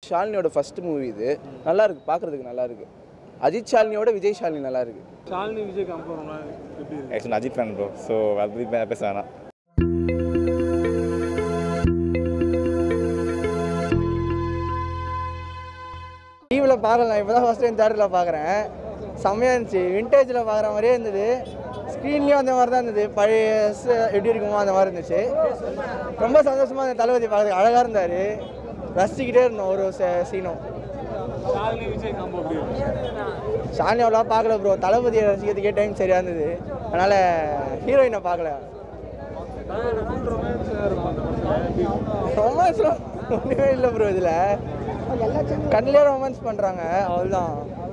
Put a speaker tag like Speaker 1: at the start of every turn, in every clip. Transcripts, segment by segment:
Speaker 1: ஷாலினியோட first movie இது நல்லா இருக்கு பார்க்கறதுக்கு நல்லா இருக்கு அஜித் ஷாலினியோட விஜய் ஷாலினி நல்லா இருக்கு
Speaker 2: ஷாலினி விஜய் கம்பேர் எப்படி இருக்கு
Speaker 3: actually Ajith fan bro so அதை பற்றி பே- பேச வேணாம்
Speaker 4: டிவியில் பார்க்கலாம் இப்போ தான் ஃபஸ்ட் டைம் தேட்டரில் பார்க்குறேன் செம்மையாக இருந்துச்சு விண்டேஜில் பார்க்குற மாதிரியே இருந்தது ஸ்க்ரீன்லேயும் அந்த மாதிரி தான் இருந்தது பழைய ச- எப்படி இருக்குமோ அந்த மாதிரி இருந்துச்சு ரொம்ப சந்தோஷமாக அந்த தளபதி பார்க்குறதுக்கு அழகாக இருந்தார் ரசிச்சுக்கிட்டே இருந்தோம் ஒரு ச- சீனும்
Speaker 2: ஷாலினி விஜய் காம்போ எப்படி இருக்கு
Speaker 4: ஷாலினி அவ்வளோவா பார்க்கல ப்ரோ தளபதியை ரசிக்கிறதுக்கே டைம் சரியாக இருந்தது அதனால் ஹீரோயினை பார்க்கல
Speaker 2: ரொமான்ஸ் இருக்கும் அந்த படத்தில் எப்படி இருக்கும்
Speaker 4: ரொமான்ஸ்லாம் ஒன்றுமே இல்லை ப்ரோ இதில் கண்ணிலே ரொமான்ஸ் பண்ணுறாங்க அவ்வளோதான்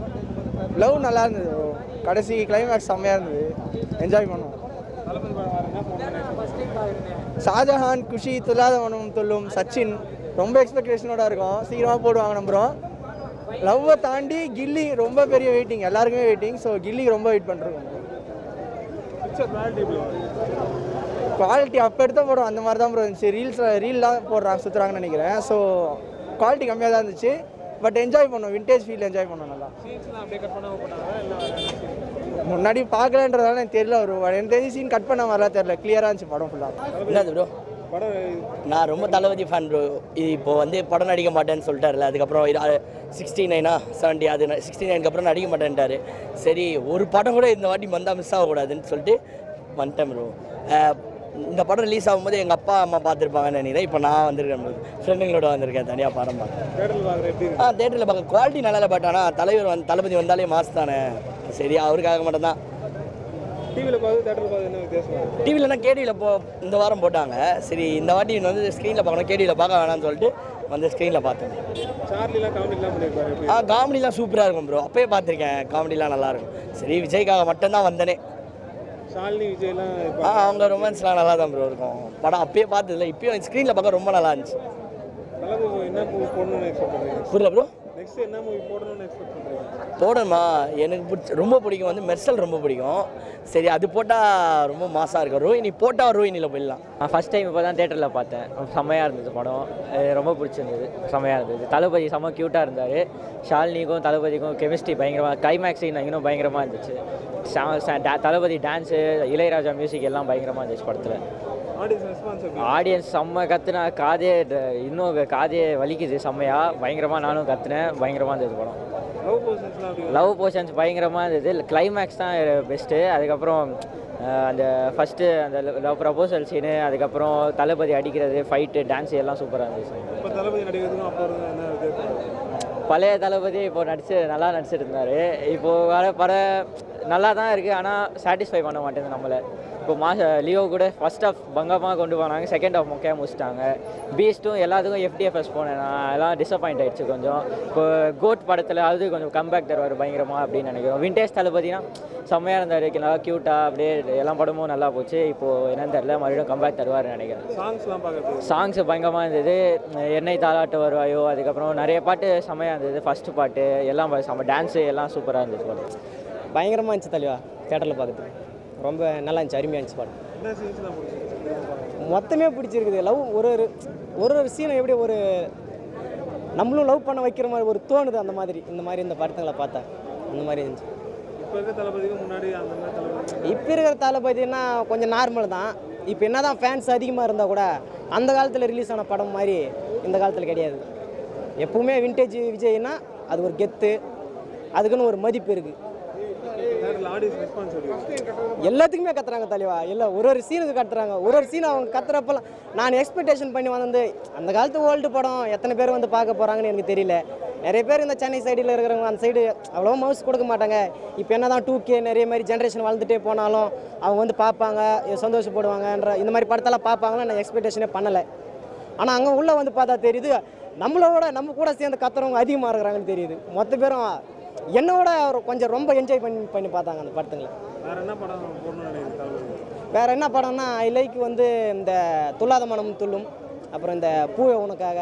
Speaker 4: லவ் நல்லா இருந்தது bro. கடைசி கிளைமேக்ஸ் செம்மையாக இருந்தது என்ஜாய் பண்ணோம்
Speaker 2: தளபதி படம் வேறு என்ன போகணும்னு
Speaker 4: ஷாஜஹான் குஷி துல்லாத மனம் துள்ளும் சச்சின் ரொம்ப எக்ஸ்பெக்டேஷனோட இருக்கும் சீக்கிரமாக போடுவாங்க நம்புகிறோம் லவ்வை தாண்டி கில்லி ரொம்ப பெரிய வெயிட்டிங் எல்லாருக்குமே வெயிட்டிங் ஸோ கில்லி ரொம்ப வெயிட் பண்ணுறோம்
Speaker 2: பிக்சர் குவாலிட்டி எப்படி வரும்
Speaker 4: குவாலிட்டி அப்போ எடுத்த படம் அந்த மாதிரி தான் ப்ரோ இருந்துச்சு ரீல்ஸ் ரீல்லாம் போடுறாங்க சுற்றுறாங்கன்னு நினைக்கிறேன் ஸோ குவாலிட்டி கம்மியாக தான் இருந்துச்சு பட் என்ஜாய் பண்ணோம் விண்டேஜ் ஃபீல் என்ஜாய் பண்ணோம் நல்லா
Speaker 2: சீன்ஸ்லாம் அப்படியே கட் பண்ணாமல் போட்டாங்க இல்லை வேறு என்ன scene?
Speaker 4: முன்னாடி பார்க்கலன்றதால எனக்கு தெரியல ஒரு எனக்கு தெரிஞ்ச சீன் கட் பண்ண மாதிரிலாம் தெரியல கிளியராக இருந்துச்சு படம் ஃபுல்லாக
Speaker 5: என்னது ப்ரோ
Speaker 2: படம்
Speaker 5: நான் ரொம்ப தளபதி ஃபேன் ப்ரோ இப்போ வந்து படம் நடிக்க மாட்டேன்னு சொல்லிட்டாருல அதுக்கப்புறம் இது சிக்ஸ்டி நைனா செவன்ட்டி அது சிக்ஸ்டி நைனுக்கு அப்புறம் நடிக்க மாட்டேன்ட்டாரு சரி ஒரு படம் கூட இந்த வாட்டி வந்தால் மிஸ் ஆகக்கூடாதுன்னு சொல்லிட்டு வந்துட்டேன் ப்ரோ இந்த படம் ரிலீஸ் ஆகும்போது எங்கள் அப்பா அம்மா பார்த்துருப்பாங்கன்னு நினைக்கிறேன் இப்போ நான் வந்திருக்கேன் ஃப்ரெண்டுங்களோட வந்திருக்கேன் தனியாக படம் பார்க்க
Speaker 2: தேட்டரில் பார்க்குற எப்படி இருக்கு
Speaker 5: ஆ தேட்டரில் பார்க்க குவாலிட்டி நல்லா இல்லை பட் ஆனால் தலைவர் வந்து தளபதி வந்தாலே மாஸ் தானே சரி அவருக்காக மட்டும்தான்
Speaker 2: டிவியில் பார்த்து தேட்டரில் பார்த்து என்ன வித்தியாசம் இருக்கு?
Speaker 5: டிவிலனா கேடியில் போ இந்த வாரம் போட்டாங்க சரி இந்த வாட்டி வந்து ஸ்க்ரீனில் பார்க்கணும் கேடியில் பார்க்க வேணாம்னு சொல்லிட்டு வந்து ஸ்க்ரீனில் பார்த்தேன்
Speaker 2: சார்லிலாம் காமெடிலாம் பண்ணியிருப்பாரு எப்படி
Speaker 5: ஆ காமெடிலாம் சூப்பராக இருக்கும் ப்ரோ அப்பயே பார்த்துருக்கேன் காமெடிலாம் நல்லாயிருக்கும் சரி விஜய்க்காக மட்டும்தான் வந்தனே
Speaker 2: ஷாலினி விஜய்லாம் இப்போ
Speaker 5: ஆ அவங்க ரொமான்ஸ்லாம் நல்லா தான் ப்ரோ இருக்கும் படம் அப்பயே பார்த்ததில்ல இப்பயும் ஸ்க்ரீனில் பார்க்க ரொம்ப நல்லா இருந்துச்சு
Speaker 2: தளபதி என்ன மூவி போடணும்னு எக்ஸ்பெக்ட் பண்ணுறீங்க
Speaker 5: புரியல ப்ரோ
Speaker 2: நெக்ஸ்ட் என்ன மூவி போடணும்னு எக்ஸ்பெக்ட் பண்ணுறீங்க
Speaker 5: போடணுமா எனக்கு பிடிச்ச ரொம்ப பிடிக்கும் வந்து மெர்சல் ரொம்ப பிடிக்கும் சரி அது போட்டால் ரொம்ப மாசாக இருக்கும் ரோஹினி போட்டால் ரோஹினியில் போயிடலாம்
Speaker 6: நான் ஃபஸ்ட் டைம் இப்போ தான் தேட்டரில் பார்த்தேன் செம்மையாக இருந்தது படம் அது ரொம்ப பிடிச்சிருந்தது செம்மையாக இருந்தது தளபதி செம்ம க்யூட்டாக இருந்தார் ஷாலினிக்கும் தளபதிக்கும் கெமிஸ்ட்ரி பயங்கரமாக கிளைமேக்ஸ் சீன் இன்னும் பயங்கரமாக இருந்துச்சு ச- ச- டா- தளபதி டான்ஸு இளையராஜா மியூசிக் எல்லாம் பயங்கரமாக இருந்துச்சு படத்தில்
Speaker 2: ஆடியன்ஸ் ரெஸ்பான்ஸ் எப்படி
Speaker 6: ஆடியன்ஸ் செம்ம கத்துனா காதே ட- இன்னும் காதே வலிக்குது செம்மையாக பயங்கரமாக நானும் கத்துனேன் பயங்கரமாக இருந்தது படம்
Speaker 2: லவ் போர்ஷன்ஸ்லாம் எப்படி
Speaker 6: லவ் போர்ஷன்ஸ் பயங்கரமாக இருந்தது கிளைமேக்ஸ் தான் பெஸ்ட்டு அதுக்கப்புறம் அஹ், அந்த ஃபஸ்ட்டு அந்த லவ் ப்ரப்போசல் சீனு அதுக்கப்புறம் தளபதி அடிக்கிறது ஃபைட்டு டான்ஸ் எல்லாம் சூப்பராக இருந்துச்சு
Speaker 2: இப்போ தளபதி நடிக்கிறதுக்கும் அப்போ இருந்த என்ன வித்தியாசம்
Speaker 6: பழைய தளபதி இப்போ நடிச்சு நல்லா நடிச்சிட்டு இருந்தார் இப்போது வர பட நல்லா தான் இருக்குது ஆனால் சாட்டிஸ்ஃபை பண்ண மாட்டேங்குது நம்மளை இப்போ மாச லியோ கூட ஃபர்ஸ்ட் ஆஃப் பங்கமாக கொண்டு போனாங்க செகண்ட் ஆஃப் மொக்கையாக முடிச்சிட்டாங்க பீஸ்ட்டும் எல்லாத்துக்கும் எஃப்டிஎஃப்எஸ் போனேன் நான் எல்லாம் டிசப்பாயிண்ட் ஆயிடுச்சு கொஞ்சம் இப்போ கோட் படத்தில் அது கொஞ்சம் கம்பேக் தருவார் பயங்கரமாக அப்படின்னு நினைக்கிறோம் விண்டேஜ் தளபதினா செம்மையாக இருந்தார் நல்லா க்யூட்டாக அப்படியே எல்லா படமும் நல்லா போச்சு இப்போது என்னன்னு தெரில மறுபடியும் கம்பேக் தருவார்னு நினைக்கிறேன்
Speaker 2: சாங்ஸ்லாம் பார்க்க எப்படி இருக்கு?
Speaker 6: சாங்ஸ் பயங்கரமாக இருந்தது என்னை தாளாட்ட வருவாயோ அதுக்கப்புறம் நிறைய பாட்டு செம்மையாக இருந்தது ஃபஸ்ட்டு பாட்டு எல்லாம் ப- செம்ம டான்ஸு எல்லாம் சூப்பராக இருந்துச்சு படம்
Speaker 7: பயங்கரமாக இருந்துச்சு தலைவா தேட்டரில் பார்க்குறதுக்கு ரொம்ப நல்லா இருந்துச்சு அருமையாக இருந்துச்சு படம்
Speaker 2: என்ன சீன்ஸ்லாம் பிடிச்சிருக்கு
Speaker 7: மொத்தமே பிடிச்சிருக்குது லவ் ஒரு ஒரு ஒரு ஒரு சீனை எப்படி ஒரு நம்மளும் லவ் பண்ண வைக்கிற மாதிரி ஒரு தோணுது அந்த மாதிரி இந்த மாதிரி இந்த படத்துங்களை பார்த்தா அந்த மாதிரி இருந்துச்சு
Speaker 2: இப்போ இருக்க தளபதிக்கு முன்னாடி அந்த மாதிரி தளபதி
Speaker 7: இப்போ இருக்கிற தளபதினா கொஞ்சம் நார்மல் தான் இப்போ என்ன தான் ஃபேன்ஸ் அதிகமாக இருந்தால் கூட அந்த காலத்தில் ரிலீஸ் ஆன படம் மாதிரி இந்த காலத்தில் கிடையாது எப்பவுமே விண்டேஜ் விஜய்னா அது ஒரு கெத்து அதுக்குன்னு ஒரு மதிப்பு இருக்குது
Speaker 2: தேட்டரில் ஆடியன்ஸ் ரெஸ்பான்ஸ் எப்படி இருக்கு?
Speaker 7: எல்லாத்துக்குமே கத்துறாங்க தலைவா இல்லை ஒரு ஒரு சீனுக்கு கத்துறாங்க ஒரு ஒரு சீன் அவங்க கத்துறப்பெல்லாம் நான் எக்ஸ்பெக்டேஷன் பண்ணி வந்து அந்த காலத்து ஓல்டு படம் எத்தனை பேர் வந்து பார்க்க போகிறாங்கன்னு எனக்கு தெரியல நிறைய பேர் இந்த சென்னை சைடில் இருக்கிறவங்க அந்த சைடு அவ்வளோ மவுஸ் கொடுக்க மாட்டாங்க இப்போ என்ன தான் டூ கே நிறைய மாதிரி ஜென்ரேஷன் வளர்ந்துட்டே போனாலும் அவங்க வந்து பார்ப்பாங்க சந்தோஷப்படுவாங்கன்ற இந்த மாதிரி படத்தெல்லாம் பார்ப்பாங்கன்னு நான் எக்ஸ்பெக்டேஷனே பண்ணலை ஆனால் அங்கே உள்ளே வந்து பார்த்தா தெரியுது நம்மளோட நம்ம கூட சேர்ந்து கத்துறவங்க அதிகமாக இருக்கிறாங்கன்னு தெரியுது மொத்த பேரும் என்னோட கொஞ்சம் ரொம்ப என்ஜாய் பண்ணி பண்ணி பார்த்தாங்க அந்த படத்துங்களை
Speaker 2: வேற என்ன படம் போடணும்னு நினைக்கிறீங்க தளபதி
Speaker 7: வேற என்ன படம்னா ஐ லைக் வந்து இந்த துல்லாத மனம் துள்ளும் அப்புறம் இந்த பூவை உனக்காக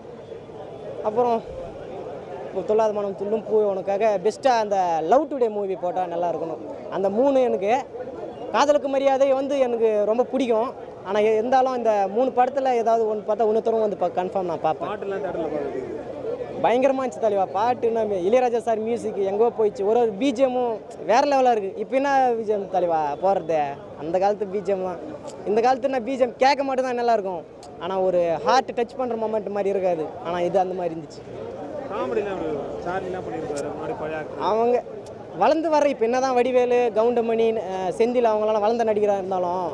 Speaker 7: அப்புறம் இப்போ துல்லாத மனம் துள்ளும் பூவை உனக்காக பெஸ்ட்டாக அந்த லவ் டுடே மூவி போட்டால் நல்லா இருக்கணும் அந்த மூணு எனக்கு காதலுக்கு மரியாதை வந்து எனக்கு ரொம்ப பிடிக்கும் ஆனால் இருந்தாலும் இந்த மூணு படத்தில் ஏதாவது ஒன்று பார்த்தா இன்னொருத்தரும் வந்து கன்ஃபார்ம் நான் பார்ப்பேன்
Speaker 2: பாட்டுலாம் தேட்டரில் பார்க்க எப்படி இருக்கு?
Speaker 7: பயங்கரமாக இருந்துச்சு தலைவா பாட்டு நம்ம இளையராஜா சார் மியூசிக் எங்கோ போயிடுச்சு ஒரு ஒரு பிஜிஎம்மும் வேற லெவலாக இருக்குது இப்போ என்ன பிஜிஎம் தலைவா போகிறது அந்த காலத்து பிஜிஎம் தான் இந்த காலத்து நான் பிஜிஎம் கேட்க மட்டும் தான் நல்லாயிருக்கும் ஆனால் ஒரு ஹார்ட் டச் பண்ணுற மொமெண்ட் மாதிரி இருக்காது ஆனால் இது அந்த மாதிரி இருந்துச்சு
Speaker 2: காமெடிலாம் எப்படி சார்லிலாம் பண்ணியிருப்பாரு முன்னாடி பழைய actor.
Speaker 7: அவங்க வளர்ந்து வர இப்போ என்ன தான் வடிவேலு கவுண்டமணி அஹ், செந்தில் அவங்களாம் வளர்ந்த நடிகராக இருந்தாலும்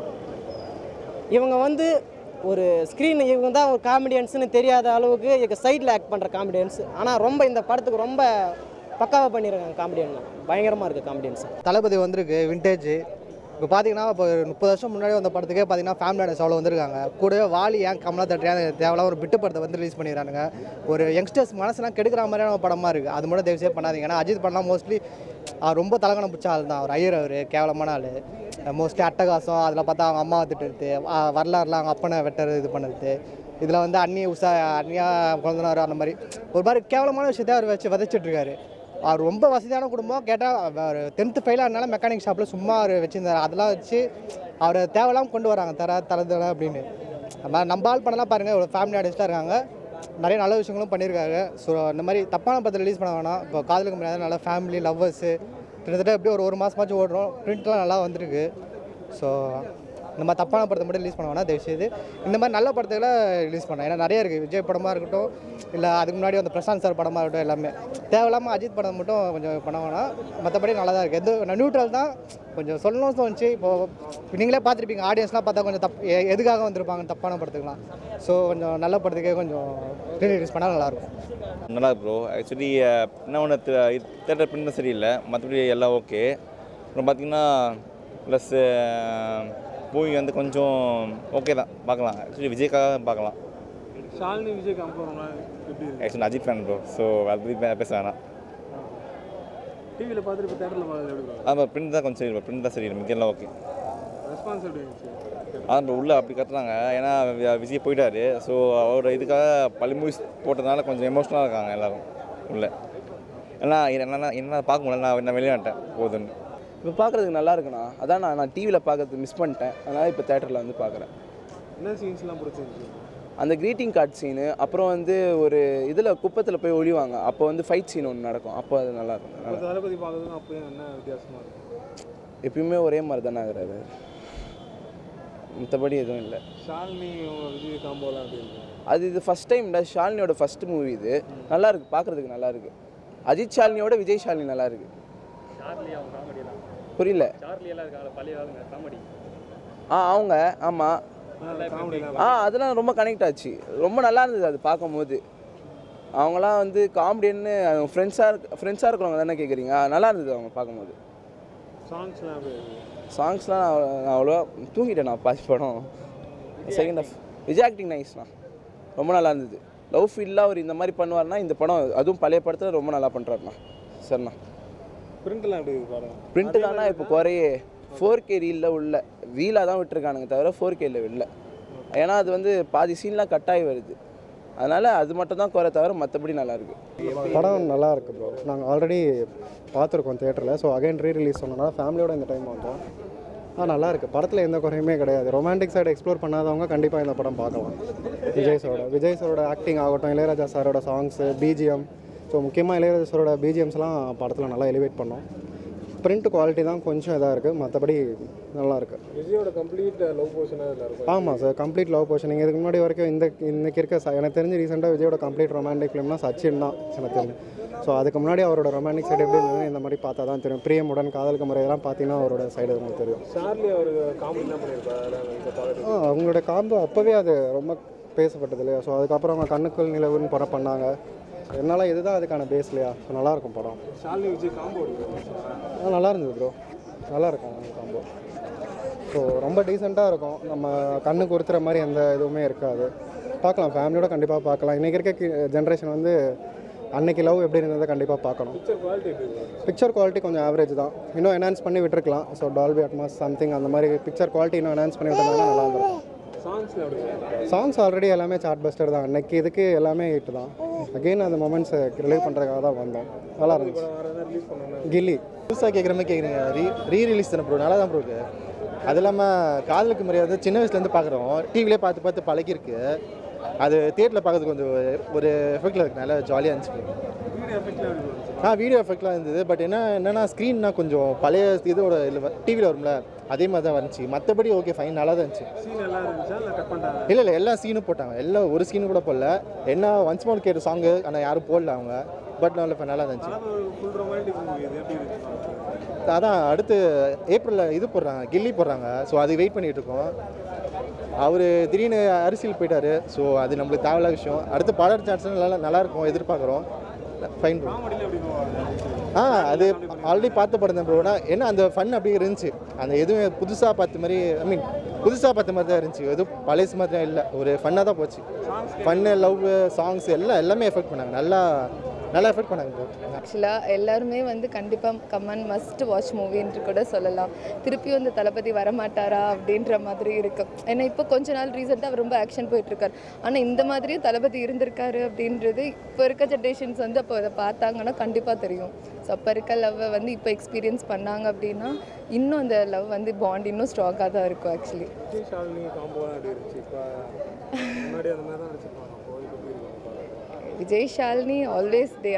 Speaker 7: இவங்க வந்து ஒரு ஸ்க்ரீன் இவங்க தான் ஒரு காமெடியன்ஸ்னு தெரியாத அளவுக்கு இவங்க சைடில் ஆக்ட் பண்ணுற காமெடியன்ஸ் ஆனால் ரொம்ப இந்த படத்துக்கு ரொம்ப பக்காவாக பண்ணியிருக்காங்க காமெடியன்லாம் பயங்கரமாக இருக்குது காமெடியன்ஸ்
Speaker 4: தளபதி வந்திருக்கு விண்டேஜ் இப்போ பார்த்தீங்கன்னா இப்போ ஒரு முப்பது வருஷம் முன்னாடி வந்த படத்துக்கே பார்த்தீங்கன்னா ஃபேமிலி ஆடன்ஸ் அவ்வளோ வந்திருக்காங்க கூடவே வாலி ஏன் கமலா தட்டியா தேவையில்லாம் ஒரு பிட்டு படத்தை வந்து ரிலீஸ் பண்ணிடுறானுங்க ஒரு யங்ஸ்டர்ஸ் மனசெல்லாம் கெடுக்கிற மாதிரியான படமாக இருக்குது அது மட்டும் தயவுசெய்து பண்ணாதீங்க ஏன்னா அஜித் பண்ணலாம் மோஸ்ட்லி ரொம்ப தலகணம் பிடிச்ச ஆள் தான் அவர் ஐயர் அவர் கேவலமான ஆள் மோஸ்ட்லி அட்டகாசம் அதில் பார்த்தா அவங்க அம்மா திட்டுறது ஆ, வரலாறுலாம் அவங்க அப்பனை வெட்டுறது இது பண்ணுறது இதில் வந்து அண்ணி உஷா அண்ணியா குழந்தனார் அந்த மாதிரி ஒரு மாதிரி கேவலமான விஷயத்தை அவர் வச்சு விதைச்சிட்டு இருக்காரு அவர் ரொம்ப வசதியான குடும்பம் கேட்டால் அவர் டென்த்து ஃபெயில் ஆனால மெக்கானிக் ஷாப்பில் சும்மா அவர் வச்சுருந்தார் அதெல்லாம் வச்சு அவரை தேவையில்லாம கொண்டு வராங்க தர தரதல அப்படின்னு நம்ம நம்ம ஆள் பண்ணலாம் பாருங்கள் ஒரு ஃபேமிலி ஆர்டிஸ்ட்டாக இருக்காங்க நிறைய நல்ல விஷயங்களும் பண்ணியிருக்காங்க ஸோ இந்த மாதிரி தப்பான படத்தை ரிலீஸ் பண்ண வேணாம் இப்போ காதலுக்கு முன்னாடி நல்ல ஃபேமிலி லவ்வர்ஸு கிட்டத்தட்ட எப்படியும் ஒரு ஒரு மாதமாச்சும் ஓடுறோம் ப்ரிண்ட்லாம் நல்லா வந்திருக்கு ஸோ இந்த மாதிரி தப்பான படத்தை மட்டும் ரிலீஸ் பண்ண வேணாம் தயவுசெய்து இந்த மாதிரி நல்ல படத்துகளை ரிலீஸ் பண்ணேன் ஏன்னா நிறைய இருக்குது விஜய் படமாக இருக்கட்டும் இல்லை அதுக்கு முன்னாடி வந்த பிரசாந்த் சார் படமாக இருக்கட்டும் எல்லாமே தேவையில்லாமல் அஜித் படம் மட்டும் கொஞ்சம் பண்ண வேணாம் மற்றபடி நல்லா தான் இருக்குது எந்த நியூட்ரல் தான் கொஞ்சம் சொல்லணும்னு தோணுச்சு இப்போது நீங்களே பார்த்துருப்பீங்க ஆடியன்ஸ்லாம் பார்த்தா கொஞ்சம் தப் எ- எதுக்காக வந்திருப்பாங்க தப்பான படத்துக்குலாம் ஸோ கொஞ்சம் நல்ல படத்துக்கே கொஞ்சம் ரிலீஸ் பண்ணால் நல்லாயிருக்கும்
Speaker 3: நல்லா ப்ரோ ஆக்சுவலி என்ன ஒன்று தேட்டர் பிரிண்ட் சரியில்லை மற்றபடி எல்லாம் ஓகே அப்புறம் பார்த்தீங்கன்னா ப்ளஸ் மூவி வந்து கொஞ்சம் ஓகே தான் பார்க்கலாம் ஆக்சுவலி விஜய்க்காக பார்க்கலாம்
Speaker 2: ஷாலினி விஜய் கம்பேர்னா எப்படி இருக்கு
Speaker 3: actually Ajith fan bro so அதை பற்றி பே- பேச வேணாம்
Speaker 2: டிவியில் பார்த்துட்டு இப்போ தேட்டரில் பார்க்கறது எப்படி bro?
Speaker 3: ஆமாம் பிரிண்ட் தான் கொஞ்சம் சரி பிரிண்ட் தான் சரியில்லை மிக்கலாம் ஓகே
Speaker 2: ரெஸ்பான்ஸ் எப்படி இருந்துச்சு
Speaker 3: அதான் bro, உள்ள அப்படி கத்துறாங்க ஏன்னா வி- விஜய் போயிட்டாரு ஸோ அவர் இதுக்காக பள்ளி மூவிஸ் போட்டதுனால கொஞ்சம் எமோஷ்னலாக இருக்காங்க எல்லாரும் உள்ள ஏன்னா என்னென்ன என்ன பார்க்க முடியல நான் நான் வெளியாட்டேன் போதுன்னு
Speaker 1: இப்போ பார்க்குறதுக்கு நல்லா இருக்குண்ணா அதான் நான் நான் டிவியில் பார்க்கறது மிஸ் பண்ணிட்டேன் அதனால் இப்போ தேட்டரில் வந்து பார்க்குறேன்
Speaker 2: என்ன சீன்ஸ்லாம் பிடிச்சிருந்துச்சு
Speaker 1: அந்த க்ரீட்டிங் கார்டு சீனு அப்புறம் வந்து ஒரு இதில் குப்பத்தில் போய் ஒழிவாங்க அப்போ வந்து ஃபைட் சீன் ஒன்று நடக்கும் அப்போ அது நல்லா இருக்கும்
Speaker 2: இப்போ தளபதி பார்க்கறதுக்கும் அப்பயும் என்ன வித்தியாசமாக இருக்கு
Speaker 1: எப்பயுமே ஒரே மாதிரி தானே ஆகுறாரு மற்றபடி எதுவும் இல்லை
Speaker 2: ஷாலினி அவங்க விஜய் காம்போலாம் எப்படி இருக்கு
Speaker 1: அது இது ஃபஸ்ட் டைம்ல ஷாலினியோட ஃபர்ஸ்ட் மூவி இது நல்லா இருக்கு பார்க்கறதுக்கு நல்லா இருக்கு அஜித் ஷாலினியோட விஜய் ஷாலினி நல்லா இருக்கு புரியல ஆ அவங்க ஆமாம்
Speaker 2: காமெடிலாம்
Speaker 1: ஆ அதெல்லாம் ரொம்ப கனெக்ட் ஆச்சு ரொம்ப நல்லா இருந்தது அது பார்க்கும்போது அவங்களாம் வந்து காமெடின்னு ஃப்ரெண்ட்ஸாக இருக்க ஃப்ரெண்ட்ஸாக இருக்கிறவங்க தானே கேட்குறீங்க நல்லா இருந்தது அவங்க பார்க்கும்போது
Speaker 2: சாங்ஸ்லாம் எப்படி இருக்கு
Speaker 1: சாங்ஸ்லாம் நான் அவ்வளோ தூங்கிட்டேன் நான் பாதி படம் செகண்ட் ஆஃப் விஜய் ஆக்டிங் நைஸ்ண்ணா ரொம்ப நல்லா இருந்தது லவ் ஃபீல்லாம் அவர் இந்த மாதிரி பண்ணுவார்னா இந்த படம் அதுவும் பழைய படத்தில் ரொம்ப நல்லா பண்ணுறாருண்ணா சரிண்ணா
Speaker 2: பிரிண்ட்லாம் எப்படி இருக்கு படம்
Speaker 1: பிரிண்ட் தானா இப்போ குறையே ஃபோர் கே ரீலில் உள்ள ரீலாக தான் விட்டுருக்கானுங்க தவிர ஃபோர் கேல இல்லை ஏன்னா அது வந்து பாதி சீன்லாம் கட் ஆகி வருது அதனால் அது மட்டும் தான் குறை தவிர மற்றபடி நல்லா இருக்கு
Speaker 8: படம் நல்லா இருக்கு ப்ரோ நாங்கள் ஆல்ரெடி பார்த்துருக்கோம் தேட்டரில் ஸோ அகைன் ரீ ரிலீஸ் சொன்னனால ஃபேமிலியோட இந்த டைம் வந்தோம் ஆ நல்லா இருக்கு படத்தில் எந்த குறையுமே கிடையாது ரொமான்டிக் சைடு எக்ஸ்ப்ளோர் பண்ணாதவங்க கண்டிப்பாக இந்த படம் பார்க்கலாம் விஜய் சாரோட விஜய் சாரோட ஆக்டிங் ஆகட்டும் இளையராஜா சாரோட சாங்ஸு பிஜிஎம் ஸோ முக்கியமாக இளையராஜா சாரோட பிஜிஎம்ஸ்லாம் படத்தில் நல்லா எலிவேட் பண்ணோம் பிரிண்ட் குவாலிட்டி தான் கொஞ்சம் இதாக இருக்குது மற்றபடி நல்லா இருக்கு
Speaker 2: விஜயோட கம்ப்ளீட் லவ் போர்ஷனாக இதில் இருக்கும்
Speaker 8: ஆமாம் சார் கம்ப்ளீட் லவ் போர்ஷன் நீங்கள் இதுக்கு முன்னாடி வரைக்கும் இந்த இன்னைக்கு இருக்க ச- எனக்கு தெரிஞ்சு ரீசெண்டாக விஜயோட கம்ப்ளீட் ரொமான்டிக் ஃபிலிம்னா சச்சின் தான் எனக்கு தெரிஞ்சு ஸோ அதுக்கு முன்னாடி அவரோட ரொமான்டிக் சைடு எப்படி இருந்தது இந்த மாதிரி பார்த்தா தான் தெரியும் பிரியமுடன் காதலுக்கு முறையெல்லாம் பார்த்தீங்கன்னா அவரோட சைடு உங்களுக்கு தெரியும்
Speaker 2: ஷார்லி அவர் காமெடிலாம் பண்ணியிருப்பாரு அதெல்லாம் இப்போ பார்க்குறது
Speaker 8: ஆ அவங்களோட காம்போ அப்போவே அது ரொம்ப பேசப்பட்டது இல்லையா ஸோ அதுக்கப்புறம் அவங்க கண்ணுக்குள் நிலவுன்னு படம் பண்ணாங்க என்னால் இதுதான் அதுக்கான பேஸ் இல்லையா ஸோ நல்லாயிருக்கும் படம்
Speaker 2: ஷாலினி விஜய் காம்போ
Speaker 8: ஆ நல்லா இருந்தது ப்ரோ நல்லா இருக்கும் காம்போ ஸோ ரொம்ப டீசெண்டாக இருக்கும் நம்ம கண்ணுக்கு உறுத்துற மாதிரி எந்த இதுவுமே இருக்காது பார்க்கலாம் ஃபேமிலியோட கண்டிப்பாக பார்க்கலாம் இன்றைக்கி இருக்க ஜென்ரேஷன் வந்து அன்னைக்கு லவ் எப்படி இருந்ததை கண்டிப்பாக பார்க்கணும்
Speaker 2: பிக்சர் குவாலிட்டி எப்படி இருக்கு
Speaker 8: பிக்சர் குவாலிட்டி கொஞ்சம் ஆவரேஜ் தான் இன்னும் என்ஹான்ஸ் பண்ணி விட்டுருக்கலாம் ஸோ டால்பி அட்மாஸ் சம்திங் அந்த மாதிரி பிக்சர் குவாலிட்டி இன்னும் என்ஹான்ஸ் பண்ணி விட்டோம்னா நல்லா இருந்திருக்கும்
Speaker 2: சாங்ஸ்லாம் எப்படி இருக்கு
Speaker 8: சாங்ஸ் ஆல்ரெடி எல்லாமே சார்ட் பஸ்டர் தான் அன்னைக்கு இதுக்கு எல்லாமே ஹிட் தான் அகெயின் அந்த மொமெண்ட்ஸை ரிலீவ் பண்ணுறதுக்காக தான் வந்தோம் நல்லா இருந்துச்சு
Speaker 2: வேறு எதாவது ரிலீஸ் பண்ணணும்
Speaker 8: கில்லி
Speaker 4: புதுசாக கேட்குற மாதிரி கேட்குறீங்க ரீ ரீ ரிலீஸ் தானே ப்ரோ நல்லா தான் ப்ரோ இருக்கு அது இல்லாமல் காதலுக்கு முறையாக வந்து சின்ன வயசுலேருந்து பார்க்குறோம் டிவிலே பார்த்து பார்த்து பழகிருக்கு
Speaker 9: அது தேட்டரில் பார்க்கறது கொஞ்சம் ஒரு எஃபெக்டில் இருக்கு நல்லா ஜாலியாக இருந்துச்சு
Speaker 2: வீடியோ எஃபெக்ட்லாம் எப்படி இருந்துச்சு
Speaker 9: ஆ வீடியோ எஃபெக்ட்லாம் இருந்தது பட் என்ன என்னன்னா ஸ்க்ரீன்னா கொஞ்சம் பழைய இதோட இல்லை டிவியில் வரும்ல அதே மாதிரி தான் வந்துச்சு மற்றபடி ஓகே ஃபைன் நல்லா தான் இருந்துச்சு
Speaker 2: சீன் எல்லாம் இருந்துச்சா இல்லை கட் பண்ணிட்டாங்க
Speaker 9: இல்லை இல்லை எல்லா சீனும் போட்டாங்க எல்லாம் ஒரு சீன் கூட போடல என்ன ஒன்ஸ் மோர் கேட்ட சாங்கு ஆனால் யாரும் போடல அவங்க பட் நல்ல நல்லா தான் இருந்துச்சு
Speaker 2: ஃபுல் ரொமான்டிக் மூவி இது எப்படி இருந்துச்சு
Speaker 9: அதான் அடுத்து ஏப்ரலில் இது போடுறாங்க கில்லி போடுறாங்க ஸோ அது வெயிட் பண்ணிட்டு இருக்கோம் அவர் திடீர்னு அரசியல் போயிட்டாரு ஸோ அது நம்மளுக்கு தேவையில்லாத விஷயம் அடுத்து படம் சான்ஸ் நல்லா நல்லா இருக்கும் எதிர்பார்க்குறோம் ஃபைன் ப்ரோ
Speaker 2: காமெடியில் எப்படி போவாங்க
Speaker 9: ஆ அது ஆல்ரெடி பார்த்த படம் தான் ப்ரோனா ஏன்னா அந்த ஃபன் அப்படியே இருந்துச்சு அந்த எதுவும் புதுசாக பார்த்த மாதிரி ஐ மீன் புதுசாக பார்த்த மாதிரி தான் இருந்துச்சு எதுவும் பழைய மாதிரி தான் இல்லை ஒரு ஃபன்னாக தான் போச்சு ஃபன்னு லவ் சாங்ஸ் எல்லாம் எல்லாமே எஃபெக்ட் பண்ணாங்க நல்லா நல்லா எஃபெக்ட் பண்ணாங்க ப்ரோ
Speaker 10: ஆக்சுவலாக எல்லாருமே வந்து கண்டிப்பாக கமன் மஸ்ட் வாட்ச் மூவின்ட்டு கூட சொல்லலாம் திருப்பியும் இந்த தளபதி வரமாட்டாரா அப்படின்ற மாதிரி இருக்கும் ஏன்னா இப்போ கொஞ்ச நாள் ரீசெண்டாக அவர் ரொம்ப ஆக்ஷன் போயிட்டுருக்காரு ஆனால் இந்த மாதிரியும் தளபதி இருந்திருக்காரு அப்படின்றது இப்போ இருக்க ஜென்ரேஷன்ஸ் வந்து அப்போ அதை பார்த்தாங்கன்னா கண்டிப்பாக தெரியும் ஸோ அப்போ இருக்க லவ்வை வந்து இப்போ எக்ஸ்பீரியன்ஸ் பண்ணாங்க அப்படின்னா இன்னும் அந்த லவ் வந்து பாண்ட் இன்னும் ஸ்ட்ராங்காக தான் இருக்கும் ஆக்சுவலி
Speaker 2: விஜய் ஷாலினி காம்போலாம் எப்படி இருந்துச்சு இப்போ முன்னாடி அந்த மாதிரி தான் நடிச்சிருப்பாங்க அப்போ இப்போ எப்படி இருக்கும்
Speaker 10: Vijay Shalini always the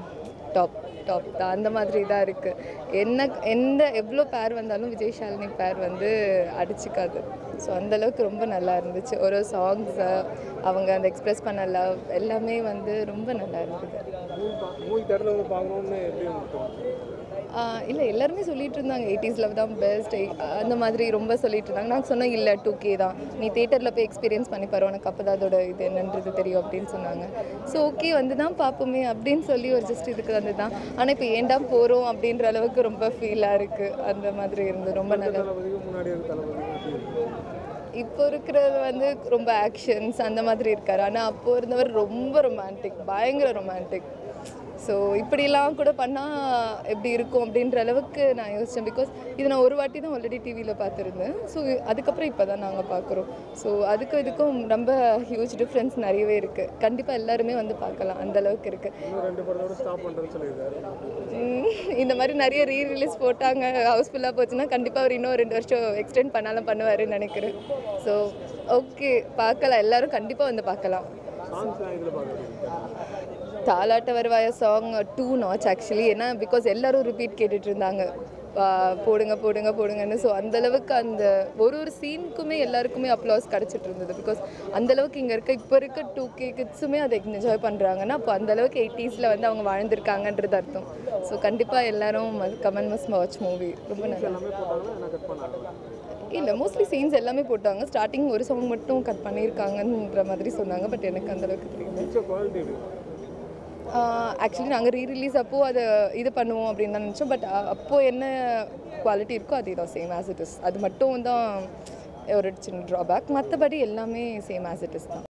Speaker 10: top top தான் அந்த மாதிரி தான் இருக்குது என்ன எந்த எவ்வளோ பேர் வந்தாலும் விஜய் ஷாலினி பேர் வந்து அடிச்சுக்காது ஸோ அந்தளவுக்கு ரொம்ப நல்லா இருந்துச்சு ஒரு சாங்ஸை அவங்க அந்த எக்ஸ்ப்ரெஸ் பண்ண லவ் எல்லாமே வந்து ரொம்ப நல்லா இருந்தது
Speaker 2: மூவி தேட்டரில் வந்து பார்க்கணுன்னு எப்படி இருந்துச்சு
Speaker 10: இல்லை எல்லாருமே சொல்லிட்டு இருந்தாங்க எயிட்டிஸ் லவ் தான் பெஸ்ட் அந்த மாதிரி ரொம்ப சொல்லிட்டு இருந்தாங்க நான் சொன்னேன் இல்லை டூ கே தான் நீ தேட்டரில் போய் எக்ஸ்பீரியன்ஸ் பண்ணி பாரு உனக்கு அப்போ தான் அதோட இது என்னன்றது தெரியும் அப்படின்னு சொன்னாங்க ஸோ ஓகே வந்து தான் பார்ப்போமே அப்படின்னு சொல்லி ஒரு ஜஸ்ட் இதுக்கு வந்து தான் ஆனால் இப்போ ஏன்டா போகிறோம் அப்படின்ற அளவுக்கு ரொம்ப ஃபீலாக இருக்குது அந்த மாதிரி இருந்து ரொம்ப நல்லா
Speaker 2: தளபதிக்கும் முன்னாடி இருக்க தளபதிக்கும் எப்படி இருக்கு
Speaker 10: இப்போ இருக்கிறது வந்து ரொம்ப ஆக்ஷன்ஸ் அந்த மாதிரி இருக்காரு ஆனால் அப்போ இருந்தவர் ரொம்ப ரொமான்டிக் பயங்கர ரொமான்டிக் ஸோ இப்படிலாம் கூட பண்ணால் எப்படி இருக்கும் அப்படின்ற அளவுக்கு நான் யோசித்தேன் பிகாஸ் இது நான் ஒரு வாட்டி தான் ஆல்ரெடி டிவியில் பார்த்துருந்தேன் ஸோ அதுக்கப்புறம் இப்போ தான் நாங்கள் பார்க்குறோம் ஸோ அதுக்கும் இதுக்கும் ரொம்ப ஹியூஜ் டிஃப்ரென்ஸ் நிறையவே இருக்குது கண்டிப்பாக எல்லாருமே வந்து பார்க்கலாம் அந்த அளவுக்கு இருக்குது
Speaker 2: இன்னும் ரெண்டு படத்தோட ஸ்டாப் பண்ணுறேன்னு சொல்லியிருக்காரு
Speaker 10: உம், இந்த மாதிரி நிறைய ரீ ரிலீஸ் போட்டாங்க ஹவுஸ்ஃபுல்லாக போச்சுன்னா கண்டிப்பாக அவர் இன்னும் ரெண்டு வருஷம் எக்ஸ்டெண்ட் பண்ணாலும் பண்ணுவாருன்னு நினைக்கிறேன் ஸோ ஓகே பார்க்கலாம் எல்லாரும் கண்டிப்பாக வந்து பார்க்கலாம்
Speaker 2: சாங்ஸ்லாம் இதில் பார்க்குறது
Speaker 10: தாலாட்ட வருவாய சாங் டூ நாட்ச் ஆக்சுவலி ஏன்னா பிகாஸ் எல்லாரும் ரிப்பீட் கேட்டுட்டு இருந்தாங்க ஆ, போடுங்க போடுங்க போடுங்கன்னு ஸோ அந்தளவுக்கு அந்த ஒரு ஒரு சீனுக்குமே எல்லாருக்குமே அப்ளாஸ் கிடச்சிட்டு இருந்தது பிகாஸ் அந்தளவுக்கு இங்கே இருக்க இப்போ இருக்க டூ கே கிட்ஸுமே அதை என்ஜாய் பண்ணுறாங்கன்னா அப்போ அந்தளவுக்கு எயிட்டிஸில் வந்து அவங்க வாழ்ந்திருக்காங்கன்றது அர்த்தம் ஸோ கண்டிப்பாக எல்லாரும் கமன் மஸ் வாட்ச் மூவி ரொம்ப நல்லா
Speaker 2: எல்லாமே போட்டாங்கன்னா என்ன கட் பண்ணாங்க
Speaker 10: இல்லை மோஸ்ட்லி சீன்ஸ் எல்லாமே போட்டாங்க ஸ்டார்டிங் ஒரு சாங் மட்டும் கட் பண்ணியிருக்காங்கன்ற மாதிரி சொன்னாங்க பட் எனக்கு அந்தளவுக்கு தெரியல
Speaker 2: பிக்சர் குவாலிட்டி எப்படி
Speaker 10: ஆக்சுவலி நாங்கள் ரீ ரிலீஸ் அப்போது அதை இது பண்ணுவோம் அப்படின்னு தான் நினச்சோம் பட் அப்போது என்ன குவாலிட்டி இருக்கோ அதே தான் சேம் ஆஸ் இட் இஸ் அது மட்டும் தான் ஒரு சின்ன ட்ராபேக் மற்றபடி எல்லாமே சேம் ஆஸ் இட் இஸ் தான்